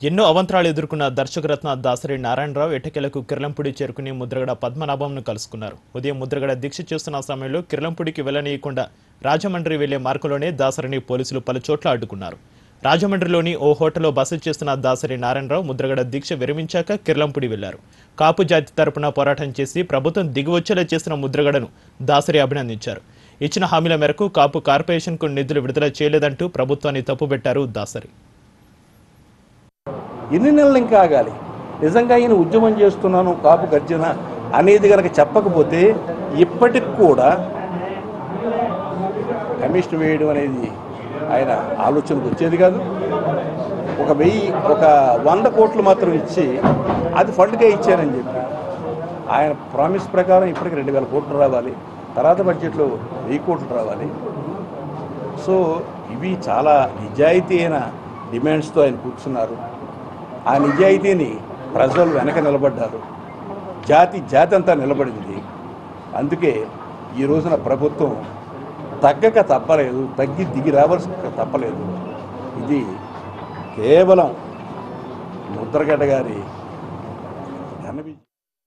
ఎన్నో అవంతరాలు ఎదుర్కొన్న దర్శకరత్న దాసరి నారాయణరావు ఎట్టకెలకు కిర్లంపుడి చేరుకుని ముద్రగడ పద్మనాభంను కలుసుకున్నారు ఉదయం ముద్రగడ దీక్ష చేస్తున్న సమయంలో కిర్లంపుడికి వెళ్లనీయకుండా రాజమండ్రి వెళ్లే మార్గంలోనే దాసరిని పోలీసులు పలు చోట్ల అడ్డుకున్నారు రాజమండ్రిలోని ఓ హోటల్లో బస చేస్తున్న దాసరి నారాయణరావు ముద్రగడ దీక్ష విరమించాక కిర్లంపుడి వెళ్లారు కాపు జాతి తరపున పోరాటం చేసి ప్రభుత్వం దిగివచ్చేలా చేసిన ముద్రగడను దాసరి అభినందించారు ఇచ్చిన హామీల మేరకు కాపు కార్పొరేషన్కు నిధులు విడుదల చేయలేదంటూ ప్రభుత్వాన్ని తప్పుపెట్టారు దాసరి ఎన్ని నెలలు ఇంకా ఆగాలి నిజంగా ఈయన ఉద్యమం చేస్తున్నాను కాపు గర్జన అనేది కనుక చెప్పకపోతే ఇప్పటికి కూడా కమిషన్ వేయడం అనేది ఆయన ఆలోచనకు వచ్చేది కాదు ఒక వెయ్యి ఒక వంద కోట్లు మాత్రం ఇచ్చి అది ఫండ్గా ఇచ్చారని చెప్పి ఆయన ప్రామిస్ ప్రకారం ఇప్పటికి రెండు వేల కోట్లు రావాలి తర్వాత బడ్జెట్లో వెయ్యి కోట్లు రావాలి సో ఇవి చాలా నిజాయితీ అయిన డిమాండ్స్తో ఆయన కూర్చున్నారు ఆ నిజాయితీని ప్రజలు వెనక నిలబడ్డారు జాతి జాతి అంతా నిలబడింది అందుకే ఈ రోజున ప్రభుత్వం తగ్గక తప్పలేదు తగ్గి దిగి రావాల్సి తప్పలేదు ఇది కేవలం ముద్రగడ్డ గారి ఘన విజయం